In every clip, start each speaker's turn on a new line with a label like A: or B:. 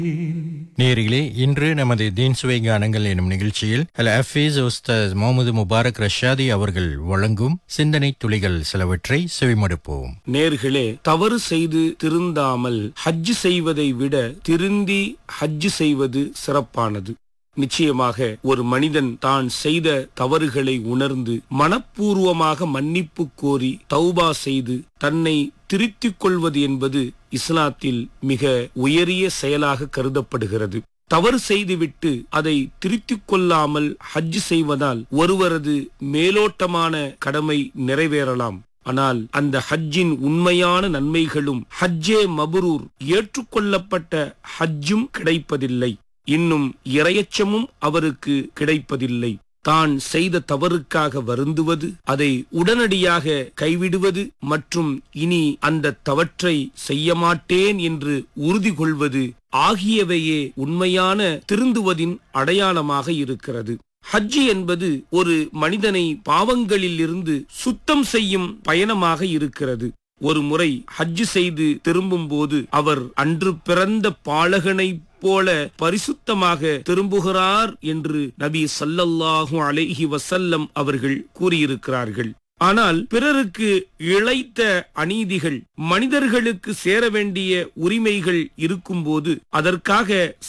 A: நேரிலே இன்று நமது தீன் சுவை கானங்கள் எனும் நிகழ்ச்சியில் அல் ஹஃபீஸ் உஸ்தாஸ் முகமது முபாரக் ரஷாதி அவர்கள் வழங்கும் சிந்தனை துளிகள் சிலவற்றை செவிமடுப்போம்
B: நேர்களே தவறு செய்து திருந்தாமல் ஹஜ் செய்வதை விட திருந்தி ஹஜ் செய்வது சிறப்பானது நிச்சயமாக ஒரு மனிதன் தான் செய்த தவறுகளை உணர்ந்து மனப்பூர்வமாக மன்னிப்பு கோரி தௌபா செய்து தன்னை திருத்திக் கொள்வது என்பது இஸ்லாத்தில் மிக உயரிய செயலாக கருதப்படுகிறது தவறு செய்துவிட்டு அதை திருத்திக் கொள்ளாமல் ஹஜ் செய்வதால் ஒருவரது மேலோட்டமான கடமை நிறைவேறலாம் ஆனால் அந்த ஹஜ்ஜின் உண்மையான நன்மைகளும் ஹஜ்ஜே மபுரூர் ஏற்றுக்கொள்ளப்பட்ட ஹஜ்ஜும் கிடைப்பதில்லை இன்னும் இரையச்சமும் அவருக்கு கிடைப்பதில்லை தான் செய்த தவறுக்காக வருந்துவது அதை உடனடியாக கைவிடுவது மற்றும் இனி அந்த தவற்றை செய்ய மாட்டேன் என்று உறுதி கொள்வது ஆகியவையே உண்மையான திருந்துவதின் அடையாளமாக இருக்கிறது ஹஜ்ஜி என்பது ஒரு மனிதனை பாவங்களில் இருந்து சுத்தம் செய்யும் பயணமாக இருக்கிறது ஒரு முறை ஹஜ்ஜு செய்து திரும்பும் போது அவர் அன்று பிறந்த பாலகனை போல பரிசுத்தமாக திரும்புகிறார் என்று நபி சல்லல்லாஹு அலைஹி வசல்லம் அவர்கள் கூறியிருக்கிறார்கள் ஆனால் பிறருக்கு இழைத்த அநீதிகள் மனிதர்களுக்கு சேர வேண்டிய உரிமைகள் இருக்கும்போது அதற்காக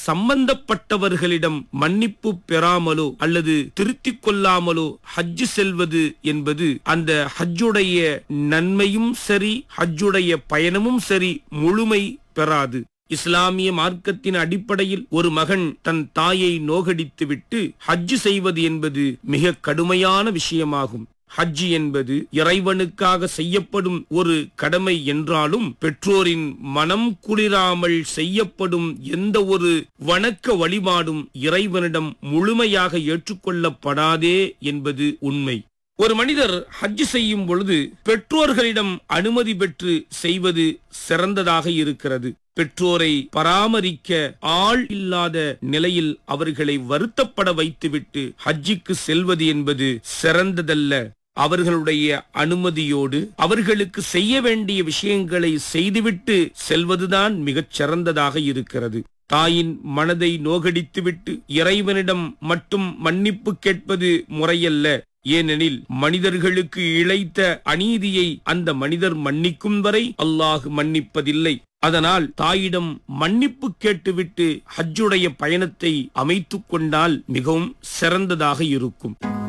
B: சம்பந்தப்பட்டவர்களிடம் மன்னிப்பு பெறாமலோ அல்லது திருத்திக் கொள்ளாமலோ ஹஜ்ஜு செல்வது என்பது அந்த ஹஜ்ஜுடைய நன்மையும் சரி ஹஜ்ஜுடைய பயணமும் சரி முழுமை பெறாது இஸ்லாமிய மார்க்கத்தின் அடிப்படையில் ஒரு மகன் தன் தாயை நோகடித்துவிட்டு ஹஜ்ஜு செய்வது என்பது மிக கடுமையான விஷயமாகும் ஹஜ்ஜி என்பது இறைவனுக்காக செய்யப்படும் ஒரு கடமை என்றாலும் பெற்றோரின் மனம் குளிராமல் செய்யப்படும் எந்த ஒரு வணக்க வழிபாடும் இறைவனிடம் முழுமையாக ஏற்றுக்கொள்ளப்படாதே என்பது உண்மை ஒரு மனிதர் ஹஜ் செய்யும் பொழுது பெற்றோர்களிடம் அனுமதி பெற்று செய்வது சிறந்ததாக இருக்கிறது பெற்றோரை பராமரிக்க ஆள் இல்லாத நிலையில் அவர்களை வருத்தப்பட வைத்துவிட்டு ஹஜ்ஜிக்கு செல்வது என்பது சிறந்ததல்ல அவர்களுடைய அனுமதியோடு அவர்களுக்கு செய்ய வேண்டிய விஷயங்களை செய்துவிட்டு செல்வதுதான் மிகச் சிறந்ததாக இருக்கிறது தாயின் மனதை நோகடித்துவிட்டு இறைவனிடம் மட்டும் மன்னிப்பு கேட்பது முறையல்ல ஏனெனில் மனிதர்களுக்கு இழைத்த அநீதியை அந்த மனிதர் மன்னிக்கும் வரை அல்லாஹ் மன்னிப்பதில்லை அதனால் தாயிடம் மன்னிப்பு கேட்டுவிட்டு ஹஜ்ஜுடைய பயணத்தை அமைத்துக் கொண்டால் மிகவும் சிறந்ததாக இருக்கும்